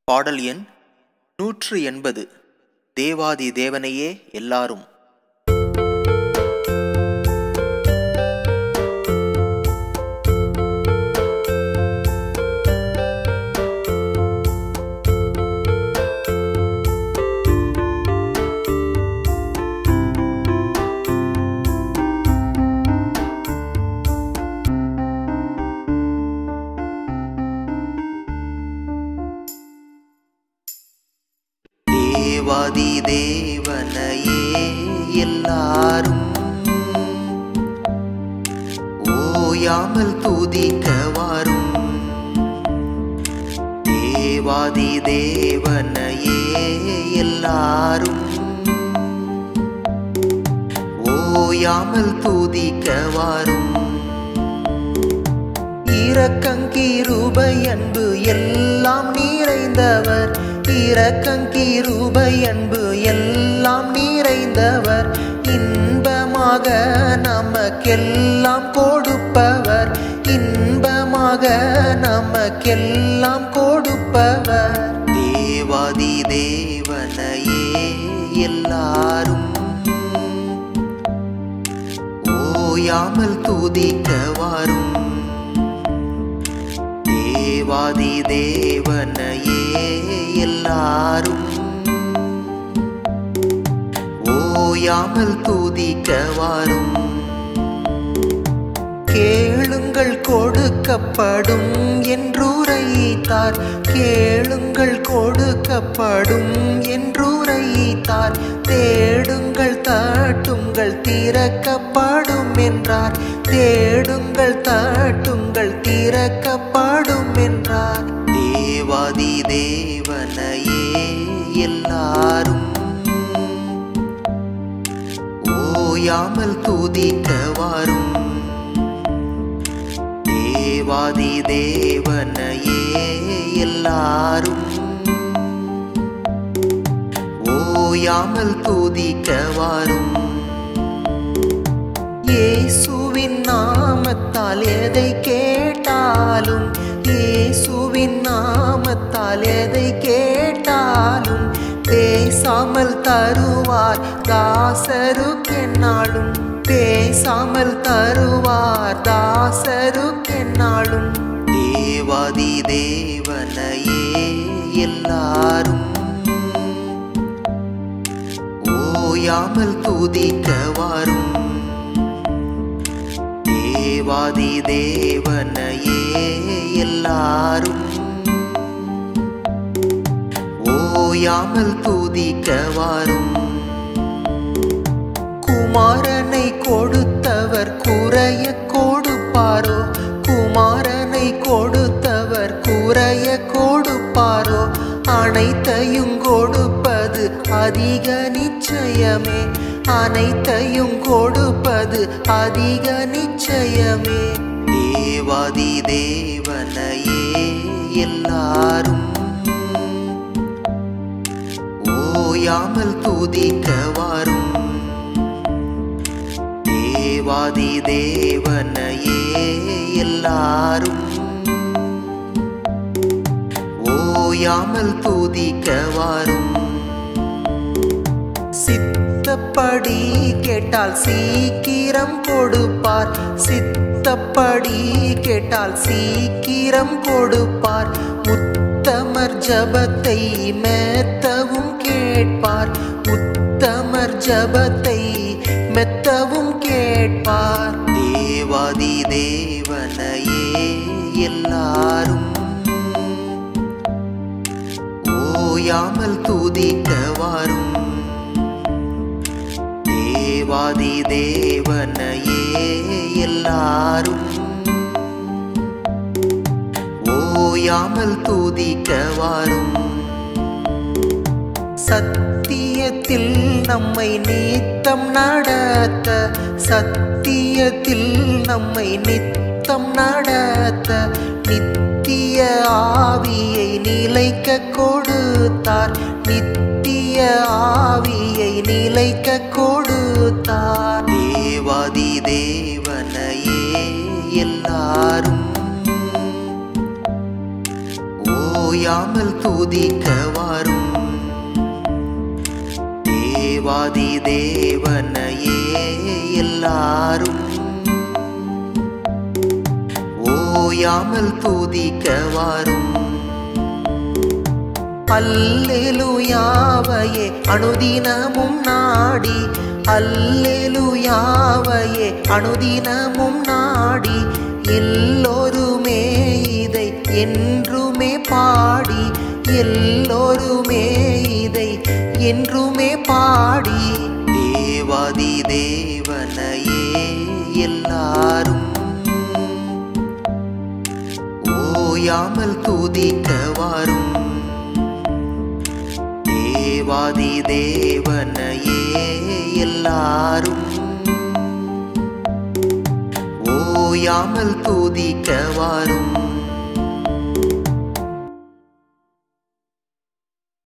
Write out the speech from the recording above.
பாடல் எண் நூற்று எண்பது தேவாதி தேவனையே எல்லாரும் தேவாதி தேவனையே எல்லாரும் ஓயாமல் துதிக்க வாரும் தேவாதி தேவனையே எல்லாரும் ஓயாமல் துதிக்க வாரும் இரக்கங்கிருபை அன்பு எல்லாம் நிறைந்தவர் இரக்கங்கிருபை அன்பு எல்லாம் நிறைந்தவர் இன்பமாக நமக்கெல்லாம் கொடுப்பவர் இன்பமாக நமக்கெல்லாம் கொடுப்பவர் தேவாதி தேவனையே எல்லாரும் ஓயாமல் துதிக்க வாரும் தேவாதி தேவனையே எல்லாரும் ஓயாமல் துதிக்க வாரும் கேளுங்கள் கொடுக்கப்படும் என்றுரைத்தார் கேளுங்கள் கொடுக்கப்படும் என்றுரைத்தார் தேடுங்கள் தட்டுங்கள் திறக்கப்படும் என்றார் தேடுங்கள் தட்டுங்கள் திறக்கப்படும் என்றார் தேவாதி தேவனையே எல்லாரும் ஓயாமல் துதிக்க வாரும் தேவாதி தேவனையே எல்லாரும் ஓயாமல் துதிக்க வாரும் இயேசுவின் நாமத்தால் எதை கேட்டாலும் இயேசுவின் நாமத்தால் எதை கேட்டாலும் பேசாமல் தருவார் தாசருக்கென்னாலும் பேசாமல் தருவார் தாசருக்கென்னாலும் தேவாதி தேவனையே எல்லாரும் ஓயாமல் துதிக்க வாரும் தேவாதி தேவனையே எல்லாரும் ஓயாமல் துதிக்க வாரும் குமாரனை கொடுத்தவர் குறைய கொடுப்பாரோ குமாரனை கொடுத்தவர் குறைய கொடுப்பாரோ அனைத்தையும் கொடுப்பது அதிக நிச்சயமே அனைத்தையும் கொடுப்பது அதிக நிச்சயமே தேவாதி தேவனையே எல்லாரும் ஓயாமல் துதிக்க வாரும் தேவாதி தேவனையே எல்லாரும் ஓயாமல் துதிக்க வாரும் சித்தப்படி கேட்டால் சீக்கிரம் கொடுப்பார் சித்தப்படி கேட்டால் சீக்கிரம் கொடுப்பார் உத்தமர் ஜபத்தை மெத்தவும் கேட்பார் உத்தமர் ஜபத்தை மெத்தவும் கேட்பார் தேவாதி தேவனையே எல்லாரும் ஓயாமல் துதிக்க வாரும் தேவாதி தேவனையே எல்லாரும் ஓயாமல் துதிக்க வாரும் சத்தியத்தில் நம்மை நித்தம் நடத்த சத்தியத்தில் நம்மை நித்தம் நடத்த நித்திய ஆவியை நிலைக்க கொடுத்தார் நித்திய ஆவியை நிலைக்க கொடுத்தார் தேவாதி தேவனையே எல்லாரும் ஓயாமல் துதிக்க வரும் தேவாதி தேவனையே எல்லாரும் ஓயாமல் துதிக்க வரும் அல்லேலுயாவையே அனுதினமும் நாடி அல்லேலுயாவையே அனுதினமும் நாடி எல்லோருமே இதை என்றுமே பாடி எல்லோருமே இதை என்றுமே பாடி தேவாதி தேவனையே எல்லாரும் ஓயாமல் துதிக்க வரும் தேவாதி தேவனையே எல்லாரும் ஓயாமல் துதிக்க வரும்